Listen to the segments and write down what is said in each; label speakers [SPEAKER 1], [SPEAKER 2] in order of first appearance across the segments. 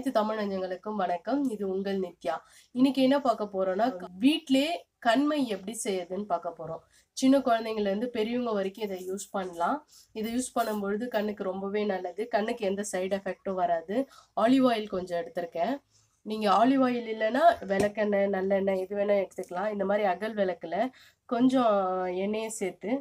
[SPEAKER 1] அனைத்து தமிழ் நெஞ்சங்களுக்கும் வணக்கம் இது உங்கள் நித்யா இன்னைக்கு என்ன பார்க்க போறோம்னா வீட்டிலே கண்மை எப்படி செய்யுதுன்னு பார்க்க போறோம் சின்ன குழந்தைங்கள்ல இருந்து பெரியவங்க வரைக்கும் இதை யூஸ் பண்ணலாம் இதை யூஸ் பண்ணும்பொழுது கண்ணுக்கு ரொம்பவே நல்லது கண்ணுக்கு எந்த சைடு எஃபெக்ட்டும் வராது ஆலிவ் ஆயில் கொஞ்சம் எடுத்திருக்கேன் நீங்க ஆலிவ் ஆயில் இல்லைன்னா விளக்கெண்ணெய் நல்லெண்ணெய் எது வேணா எடுத்துக்கலாம் இந்த மாதிரி அகல் விளக்குல கொஞ்சம் எண்ணெயை சேர்த்து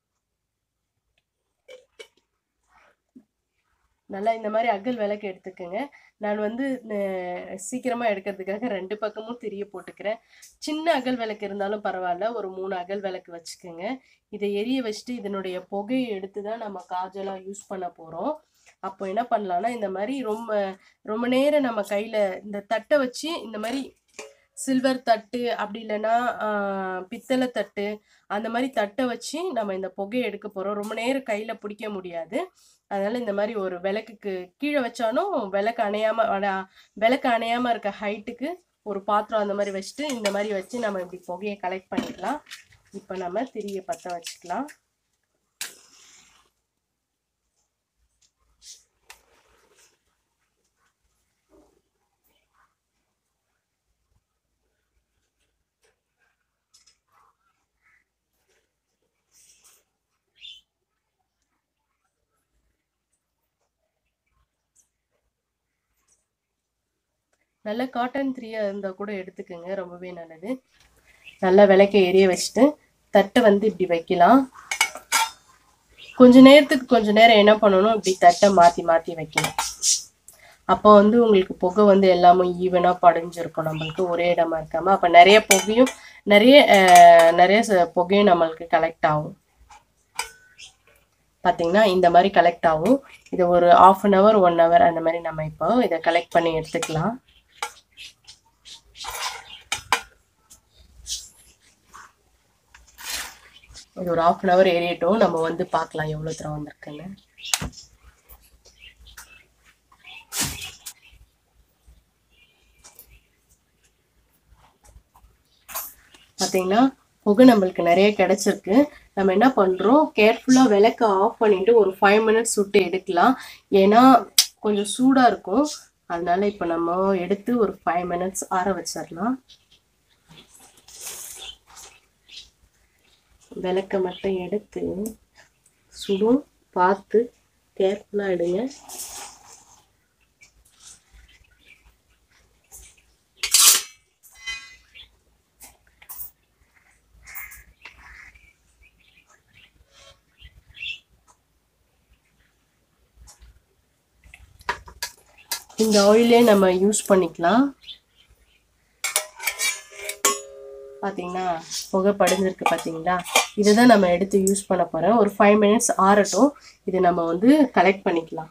[SPEAKER 1] நல்லா இந்த மாதிரி அகல் விளக்கு எடுத்துக்கோங்க நான் வந்து அஹ், சீக்கிரமா எடுக்கிறதுக்காக ரெண்டு பக்கமும் திரிய போட்டுக்கிறேன் சின்ன அகல் விளக்கு இருந்தாலும் பரவாயில்ல ஒரு மூணு அகல் விளக்கு வச்சுக்கோங்க இதை எரிய வச்சுட்டு இதனுடைய புகையை எடுத்து தான் நம்ம காஜலாக யூஸ் பண்ண போகிறோம் அப்போ என்ன பண்ணலாம்னா இந்த மாதிரி ரொம்ப ரொம்ப நேரம் நம்ம கையில் இந்த தட்டை வச்சு இந்த மாதிரி சில்வர் தட்டு அப்படி இல்லைன்னா ஆஹ், பித்தளை தட்டு அந்த மாதிரி தட்டை வச்சு நம்ம இந்த புகையை எடுக்க போகிறோம் ரொம்ப நேரம் கையில் பிடிக்க முடியாது அதனால இந்த மாதிரி ஒரு விளக்குக்கு கீழே வச்சாலும் விளக்கு அணையாம அட- விளக்கு அணையாம இருக்க ஹைட்டுக்கு ஒரு பாத்திரம் அந்த மாதிரி வச்சுட்டு இந்த மாதிரி வச்சு நம்ம இப்படி புகையை கலெக்ட் பண்ணிக்கலாம் இப்போ நம்ம திரிய பற்ற வச்சுக்கலாம் நல்ல காட்டன் த்ரீயா இருந்தால் கூட எடுத்துக்கோங்க ரொம்பவே நல்லது நல்லா விளக்க எரிய வச்சுட்டு தட்டை வந்து இப்படி வைக்கலாம் கொஞ்ச நேரத்துக்கு கொஞ்ச நேரம் என்ன பண்ணணும் இப்படி தட்டை மாற்றி மாற்றி வைக்கணும் அப்போ வந்து உங்களுக்கு புகை வந்து எல்லாமே ஈவனாக படிஞ்சிருக்கும் நம்மளுக்கு ஒரே இடமா இருக்காம அப்போ நிறைய புகையும் நிறைய அஹ், நிறைய ச- புகையும் நம்மளுக்கு கலெக்ட் ஆகும் பார்த்தீங்கன்னா இந்த மாதிரி கலெக்ட் ஆகும் இது ஒரு half an hour one hour அந்த மாதிரி நம்ம இப்போ இதை கலெக்ட் பண்ணி எடுத்துக்கலாம் இது ஒரு ஆஃப் அன் ஹவர் ஏறியட்டும் நம்ம வந்து பார்க்கலாம் எவ்வளோ தூரம் வந்திருக்குன்னு பார்த்தீங்கன்னா புகை நம்மளுக்கு நிறைய கிடைச்சிருக்கு நம்ம என்ன பண்ணுறோம் கேர்ஃபுல்லாக விளக்க ஆஃப் பண்ணிட்டு ஒரு ஃபைவ் மினிட்ஸ் விட்டு எடுக்கலாம் ஏன்னா கொஞ்சம் சூடாக இருக்கும் அதனால இப்போ நம்ம எடுத்து ஒரு ஃபைவ் மினிட்ஸ் ஆற வச்சிடலாம் விளக்க மட்டும் எடுத்து சுடும் பார்த்து கேர்ஃபுல்லாக எடுங்க இந்த ஆயிலே நம்ம யூஸ் பண்ணிக்கலாம் பார்த்தீங்கன்னா புகை படிஞ்சிருக்கு பார்த்தீங்களா இதை தான் நம்ம எடுத்து யூஸ் பண்ண போகிறோம் ஒரு ஃபைவ் மினிட்ஸ் ஆறட்டும் இதை நம்ம வந்து கலெக்ட் பண்ணிக்கலாம்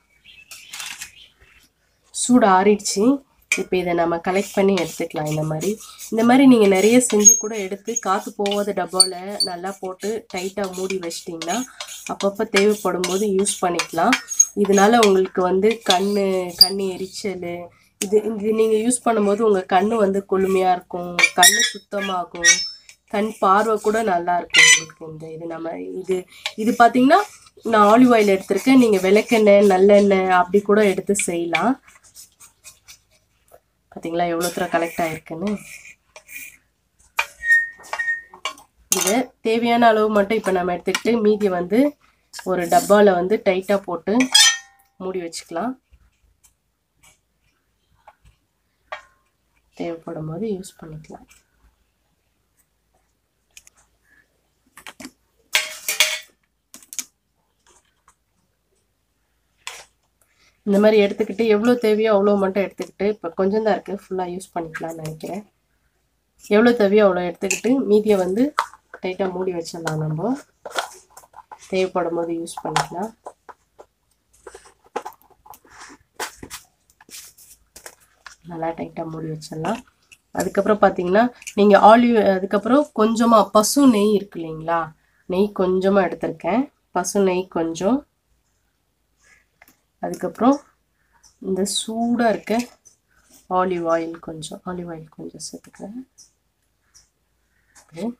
[SPEAKER 1] சூடு ஆறிடுச்சு இப்போ இதை நம்ம கலெக்ட் பண்ணி எடுத்துக்கலாம் இந்த மாதிரி இந்த மாதிரி நீங்கள் நிறைய செஞ்சு கூட எடுத்து காற்று போகாத டப்பாவில் நல்லா போட்டு டைட்டாக மூடி வச்சிட்டிங்கன்னா அப்பப்போ தேவைப்படும் போது யூஸ் பண்ணிக்கலாம் இதனால உங்களுக்கு வந்து கண் கண் எரிச்சல் இது இது நீங்கள் யூஸ் பண்ணும்போது உங்கள் கண் வந்து குளுமையாக இருக்கும் கண் சுத்தமாகும் கண் பார்வை கூட நல்லா இருக்கும் உங்களுக்கு இந்த இது நம்ம இது இது பார்த்தீங்கன்னா நான் ஆலிவ் ஆயில் எடுத்திருக்கேன் நீங்கள் விளக்கெண்ணெய் நல்லெண்ணெய் அப்படி கூட எடுத்து செய்யலாம் பார்த்தீங்களா எவ்வளோ தூரம் கலெக்ட் ஆயிருக்குன்னு இதை தேவையான அளவு மட்டும் இப்போ நம்ம எடுத்துக்கிட்டு மீதி வந்து ஒரு டப்பாவில் வந்து டைட்டாக போட்டு மூடி வச்சுக்கலாம் தேவைப்படும் போது யூஸ் பண்ணிக்கலாம் இந்த மாதிரி எடுத்துக்கிட்டு எவ்வளோ தேவையோ அவ்வளோ மட்டும் எடுத்துக்கிட்டு இப்போ கொஞ்சம் தான் இருக்குது ஃபுல்லாக யூஸ் பண்ணிக்கலாம்னு நினைக்கிறேன் எவ்வளோ தேவையோ அவ்வளோ எடுத்துக்கிட்டு மீதியை வந்து டைட்டாக மூடி வச்சிடலாம் நம்ம தேவைப்படும் போது யூஸ் பண்ணிக்கலாம் நல்லா டைட்டாக மூடி வச்சிடலாம் அதுக்கப்புறம் பார்த்தீங்கன்னா நீங்கள் ஆலிவ் அதுக்கப்புறம் கொஞ்சமாக பசு நெய் இருக்கு இல்லைங்களா நெய் கொஞ்சமாக எடுத்திருக்கேன் பசு நெய் கொஞ்சம் அதுக்கப்புறம் இந்த சூடாக இருக்க ஆலிவ் ஆயில் கொஞ்சம் ஆலிவ் ஆயில் கொஞ்சம் சேர்த்துக்கிறேன் அப்படியே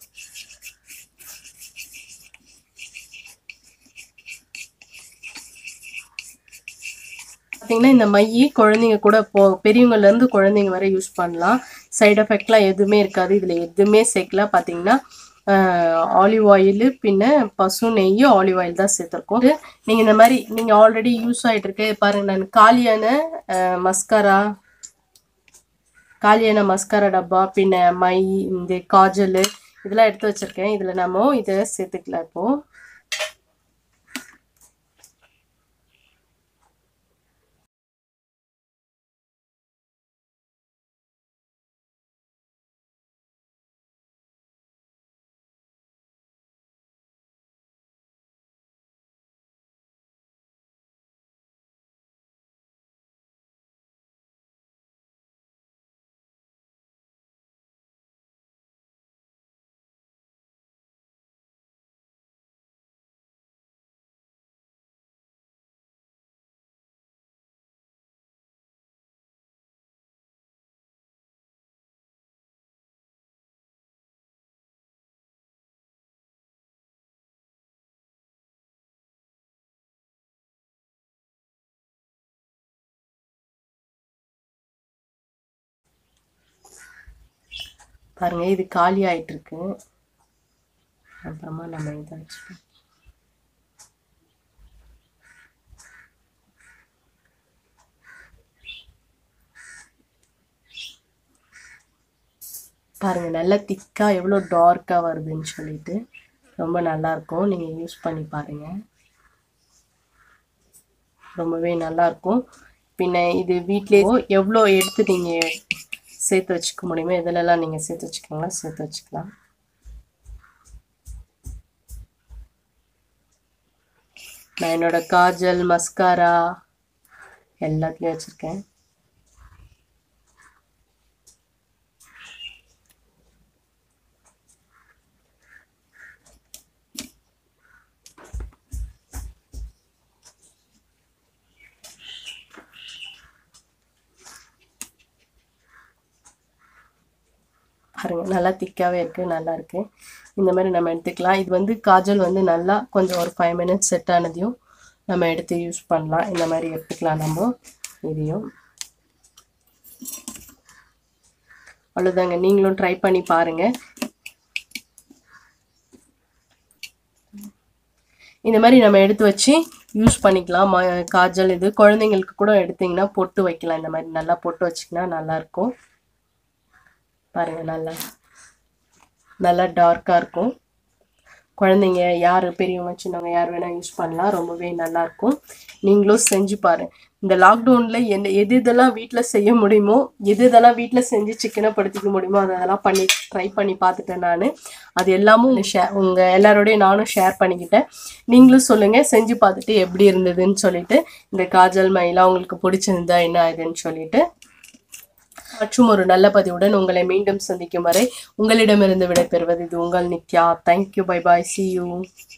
[SPEAKER 1] பார்த்தீங்கன்னா இந்த மை குழந்தைங்க கூட போ பெரியவங்கலேருந்து குழந்தைங்க வரை யூஸ் பண்ணலாம் சைடு எஃபெக்ட்லாம் எதுவுமே இருக்காது இதில் எதுவுமே சேர்க்கல பார்த்தீங்கன்னா ஆலிவ் ஆயில் பின்ன பசு நெய் ஆலிவ் ஆயில் தான் சேர்த்துருக்கோம் நீங்கள் இந்த மாதிரி நீங்கள் ஆல்ரெடி யூஸ் ஆகிட்டு இருக்கு பாருங்க நான் காலியான மஸ்காரா காலியான மஸ்காரா டப்பா பின்ன மை இந்த காஜல் இதெல்லாம் எடுத்து வச்சிருக்கேன் இதில் நம்ம இதை சேர்த்துக்கலாம் இப்போ பாருங்க இது காலி ஆயிட்டு இருக்கு அப்புறமா நம்ம இதை வச்சுப்போம் பாருங்க நல்லா திக்கா எவ்வளோ டார்க்கா வருதுன்னு சொல்லிட்டு ரொம்ப நல்லா இருக்கும் நீங்க யூஸ் பண்ணி பாருங்க ரொம்பவே நல்லா இருக்கும் பின்ன இது வீட்லயே எவ்வளோ எடுத்து நீங்க சேர்த்து வச்சுக்க முடியுமோ இதிலெல்லாம் நீங்க சேர்த்து வச்சுக்கோங்களா சேர்த்து வச்சுக்கலாம் நான் என்னோட காஜல் மஸ்காரா எல்லாத்துலேயும் வச்சுருக்கேன் பாருங்க நல்லா திக்காவே இருக்கு நல்லா இருக்கு இந்த மாதிரி நம்ம எடுத்துக்கலாம் இது வந்து காஜல் வந்து நல்லா கொஞ்சம் ஒரு ஃபைவ் மினிட்ஸ் செட் ஆனதையும் நம்ம எடுத்து யூஸ் பண்ணலாம் இந்த மாதிரி எடுத்துக்கலாம் நம்ம இதையும் அவ்வளோதாங்க நீங்களும் ட்ரை பண்ணி பாருங்க இந்த மாதிரி நம்ம எடுத்து வச்சு யூஸ் பண்ணிக்கலாம் ம காஜல் இது குழந்தைங்களுக்கு கூட எடுத்தீங்கன்னா பொட்டு வைக்கலாம் இந்த மாதிரி நல்லா பொட்டு வச்சிங்கன்னா நல்லாயிருக்கும் பாருங்க நல்லா நல்லா டார்க்காக இருக்கும் குழந்தைங்க யார் பெரியவங்க சின்னவங்க யார் வேணால் யூஸ் பண்ணலாம் ரொம்பவே நல்லாயிருக்கும் நீங்களும் செஞ்சு பாரு இந்த லாக்டவுனில் என்ன எது இதெல்லாம் வீட்டில் செய்ய முடியுமோ எது இதெல்லாம் வீட்டில் செஞ்சு சிக்கனை படுத்திக்க முடியுமோ அதை அதெல்லாம் பண்ணி ட்ரை பண்ணி பார்த்துட்டேன் நான் அது எல்லாமும் ஷே உங்கள் எல்லாரோடையும் நானும் ஷேர் பண்ணிக்கிட்டேன் நீங்களும் சொல்லுங்கள் செஞ்சு பார்த்துட்டு எப்படி இருந்ததுன்னு சொல்லிட்டு இந்த காஜல் மயிலாம் உங்களுக்கு பிடிச்சிருந்தா என்ன ஆகுதுன்னு சொல்லிட்டு மற்றும் ஒரு நல்ல பதிவுடன் உங்களை மீண்டும் சந்திக்கும் வரை உங்களிடமிருந்து விடைபெறுவது இது உங்கள் Nithya thank you bye bye see you